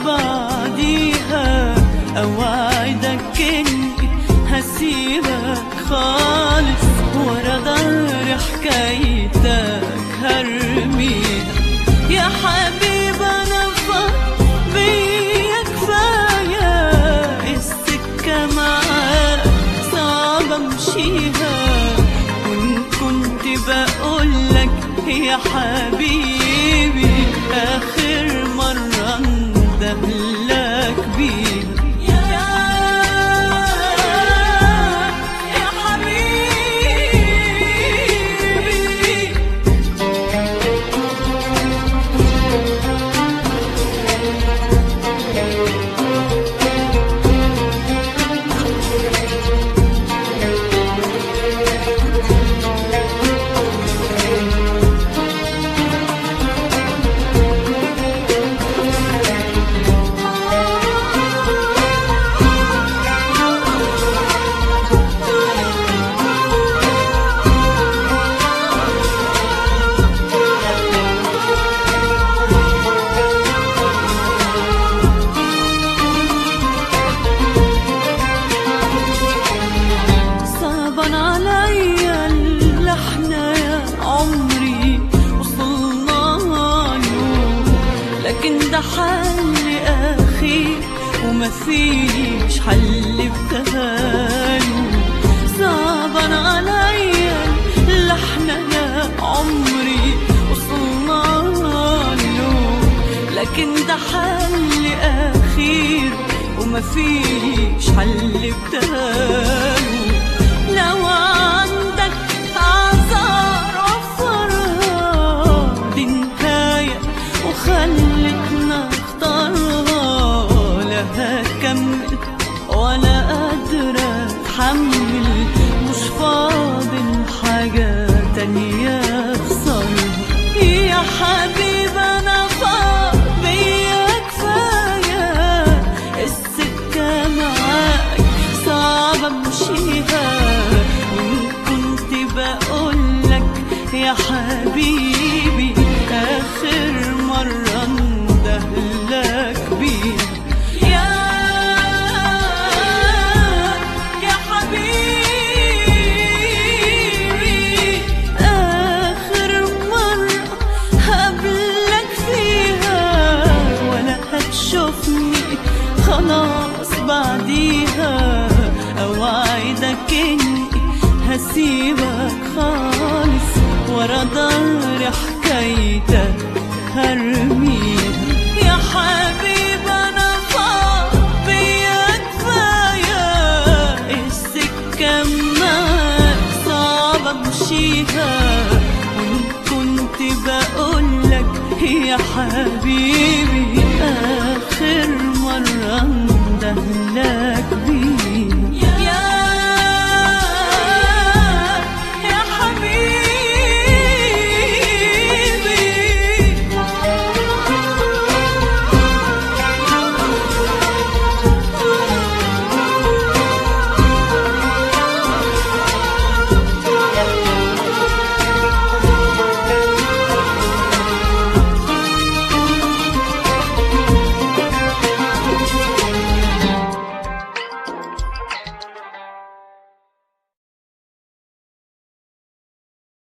بعديها اوعدك اني هسيبك خالص ورا ظهر حكايتك هرميها يا حبيبي انا فاض بيا كفايه السكه معاك صعب امشيها وان كنت بقولك يا حبيبي اخر مره اندهلك بيها يا يا حبيبي صعبان عليا اللي احنا يا عمري وصلنا له لكن ده حل اخير وما فيش حل بتهاله صعبان عليا اللي احنا يا عمري وصلنا له لكن ده حل اخير وما فيش حل بتهاله لو عندك اعذار عفرها دي نهاية وخلتنا اختارها لا هكمل ولا قادرة اتحمل مش فاضل حاجة تانية اخسرها يا حبيبي انا فاض بيا كفاية السكة معاك صعب امشيها وان كنت بقولك يا حبيبي اخر مرة اندهلك بيها يا يا حبيبي آخر مرة هقابلك فيها ولا هتشوفني خلاص بعديها أوعدك إني هسيبك خالص ورا ظهر حكايتك هرميها يا حبيبي أنا فاض بيا كفاية السكة معاك صعب امشيها وان كنت بقولك يا حبيبي